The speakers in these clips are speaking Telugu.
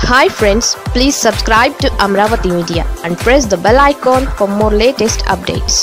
hi friends please subscribe to Amaravati media and press the bell icon for more latest updates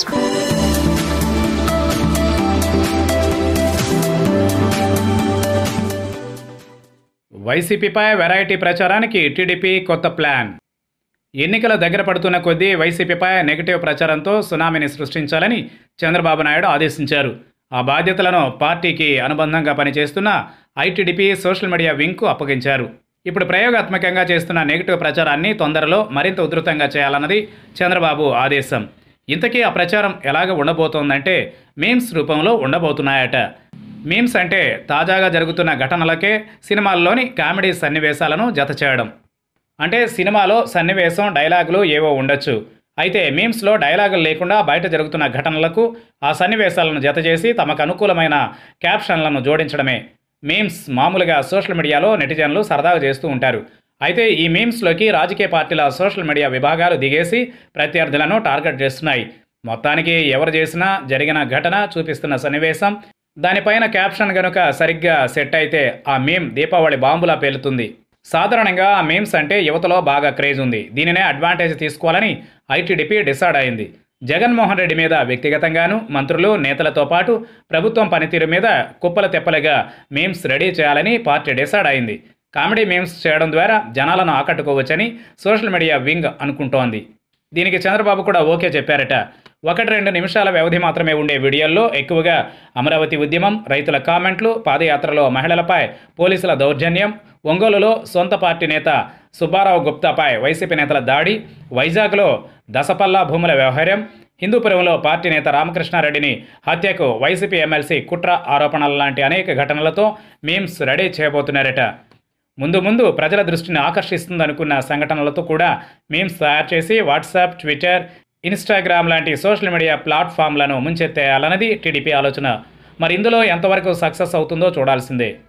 వైసీపీపై వెరైటీ ప్రచారానికి టీడీపీ కొత్త ప్లాన్ ఎన్నికల దగ్గర పడుతున్న కొద్దీ వైసీపీపై నెగిటివ్ ప్రచారంతో సునామీని సృష్టించాలని చంద్రబాబు నాయుడు ఆదేశించారు ఆ బాధ్యతలను పార్టీకి అనుబంధంగా పనిచేస్తున్న ఐటీడీపీ సోషల్ మీడియా వింగ్కు అప్పగించారు ఇప్పుడు ప్రయోగాత్మకంగా చేస్తున్న నెగిటివ్ ప్రచారాన్ని తొందరలో మరింత ఉధృతంగా చేయాలన్నది చంద్రబాబు ఆదేశం ఇంతకీ ఆ ప్రచారం ఎలాగ ఉండబోతోందంటే మీమ్స్ రూపంలో ఉండబోతున్నాయట మీమ్స్ అంటే తాజాగా జరుగుతున్న ఘటనలకే సినిమాల్లోని కామెడీ సన్నివేశాలను జత చేయడం అంటే సినిమాలో సన్నివేశం డైలాగులు ఏవో ఉండొచ్చు అయితే మీమ్స్లో డైలాగులు లేకుండా బయట జరుగుతున్న ఘటనలకు ఆ సన్నివేశాలను జతచేసి తమకు అనుకూలమైన క్యాప్షన్లను జోడించడమే మీమ్స్ మామూలుగా సోషల్ మీడియాలో నెటిజన్లు సరదాగా చేస్తూ ఉంటారు అయితే ఈ మీమ్స్లోకి రాజకీయ పార్టీల సోషల్ మీడియా విభాగాలు దిగేసి ప్రత్యర్థులను టార్గెట్ చేస్తున్నాయి మొత్తానికి ఎవరు చేసినా జరిగిన ఘటన చూపిస్తున్న సన్నివేశం దానిపైన క్యాప్షన్ గనుక సరిగ్గా సెట్ అయితే ఆ మీమ్ దీపావళి బాంబులా పేలుతుంది సాధారణంగా ఆ మీమ్స్ అంటే యువతలో బాగా క్రేజ్ ఉంది దీనినే అడ్వాంటేజ్ తీసుకోవాలని ఐటీడీపీ డిసైడ్ అయింది జగన్మోహన్ రెడ్డి మీద వ్యక్తిగతంగాను మంత్రులు నేతలతో పాటు ప్రభుత్వం పనితీరు మీద కుప్పల తెప్పలుగా మీమ్స్ రెడీ చేయాలని పార్టీ డిసైడ్ అయింది కామెడీ మీమ్స్ చేయడం ద్వారా జనాలను ఆకట్టుకోవచ్చని సోషల్ మీడియా వింగ్ అనుకుంటోంది దీనికి చంద్రబాబు కూడా ఓకే చెప్పారట ఒకటి రెండు నిమిషాల వ్యవధి మాత్రమే ఉండే వీడియోల్లో ఎక్కువగా అమరావతి ఉద్యమం రైతుల కామెంట్లు పాదయాత్రలో మహిళలపై పోలీసుల దౌర్జన్యం ఒంగోలులో సొంత పార్టీ నేత సుబ్బారావు గుప్తాపై వైసీపీ నేతల దాడి వైజాగ్లో దసపల్లా భూముల వ్యవహారం హిందూపురంలో పార్టీ నేత రామకృష్ణారెడ్డిని హత్యకు వైసీపీ ఎమ్మెల్సీ కుట్ర ఆరోపణల లాంటి అనేక ఘటనలతో మీమ్స్ రెడీ చేయబోతున్నారట ముందు ముందు ప్రజల దృష్టిని ఆకర్షిస్తుందనుకున్న సంఘటనలతో కూడా మీమ్స్ తయారు చేసి వాట్సాప్ ట్విట్టర్ ఇన్స్టాగ్రామ్ లాంటి సోషల్ మీడియా ప్లాట్ఫామ్లను ముంచెత్తేయాలన్నది టీడీపీ ఆలోచన మరి ఇందులో ఎంతవరకు సక్సెస్ అవుతుందో చూడాల్సిందే